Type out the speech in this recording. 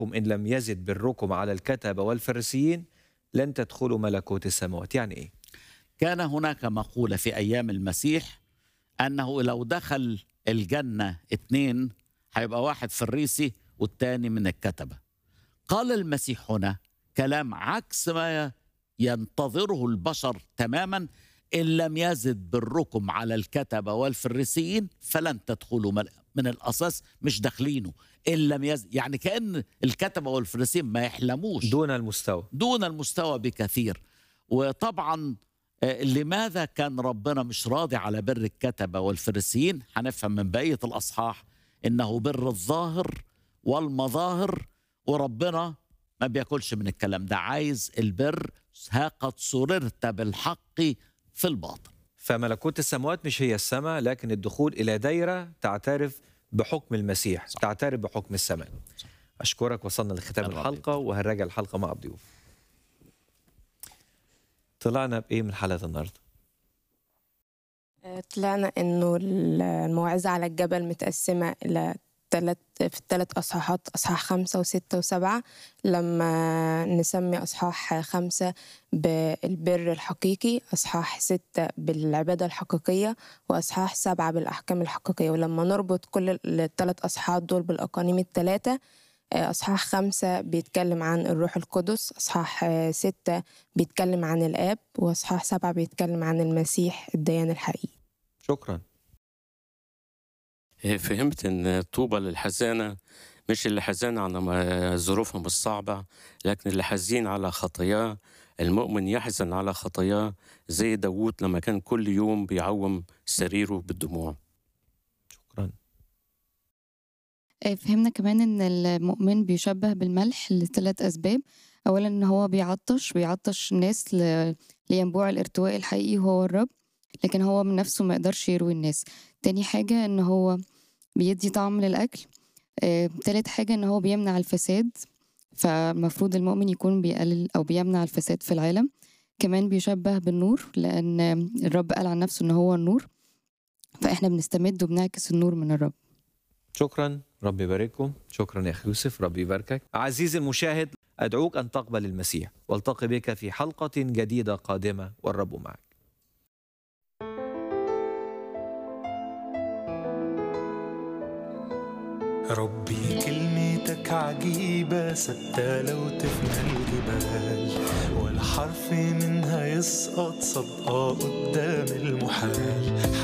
إن لم يزد بركم على الكتبة والفريسيين لن تدخلوا ملكوت السماوات يعني إيه؟ كان هناك مقولة في أيام المسيح أنه لو دخل الجنة اتنين هيبقى واحد فريسي والتاني من الكتبة قال المسيح هنا كلام عكس ما ينتظره البشر تماما إن لم يزد بركم على الكتبة والفريسيين فلن تدخلوا مل... من الأساس مش داخلينه إن لم يزد يعني كأن الكتبة والفريسيين ما يحلموش دون المستوى دون المستوى بكثير وطبعا آه، لماذا كان ربنا مش راضي على بر الكتبة والفريسيين هنفهم من بقية الأصحاح إنه بر الظاهر والمظاهر وربنا ما بياكلش من الكلام ده عايز البر ها قد سررت بالحق في الباطن فملكوت السماوات مش هي السماء لكن الدخول إلى دايرة تعترف بحكم المسيح صح. تعترف بحكم السماء أشكرك وصلنا لختام الله الحلقة وهنراجع الحلقة مع الضيوف طلعنا بإيه من حلقة النهاردة؟ آه، طلعنا انه الموعظة على الجبل متقسمة إلى تلت في الثلاث أصحاحات أصحاح خمسة وستة وسبعة لما نسمي أصحاح خمسة بالبر الحقيقي أصحاح ستة بالعبادة الحقيقية وأصحاح سبعة بالأحكام الحقيقية ولما نربط كل الثلاث أصحاحات دول بالأقانيم الثلاثة آه، أصحاح خمسة بيتكلم عن الروح القدس أصحاح آه، ستة بيتكلم عن الآب وأصحاح سبعة بيتكلم عن المسيح الديان الحقيقي شكرا إيه، فهمت ان طوبى للحزانه مش اللي حزان على ما- ظروفهم الصعبه لكن اللي حزين على خطاياه المؤمن يحزن على خطاياه زي داوود لما كان كل يوم بيعوم سريره بالدموع شكرا آه، فهمنا كمان ان المؤمن بيشبه بالملح لثلاث اسباب اولا ان هو بيعطش بيعطش الناس ل- لينبوع الارتواء الحقيقي وهو الرب لكن هو من نفسه ما يقدرش يروي الناس تاني حاجة ان هو بيدي طعم للاكل آه، تالت حاجة ان هو بيمنع الفساد فالمفروض المؤمن يكون بيقلل او بيمنع الفساد في العالم كمان بيشبه بالنور لان الرب قال عن نفسه ان هو النور فاحنا بنستمد وبنعكس النور من الرب شكرا ربي يبارككم شكرا يا أخي يوسف ربي يباركك عزيزي المشاهد أدعوك أن تقبل المسيح والتقي بك في حلقة جديدة قادمة والرب معك ربي كلمتك عجيبة ثابتة لو تفنى الجبال ولا حرف منها يسقط صدقة قدام المحال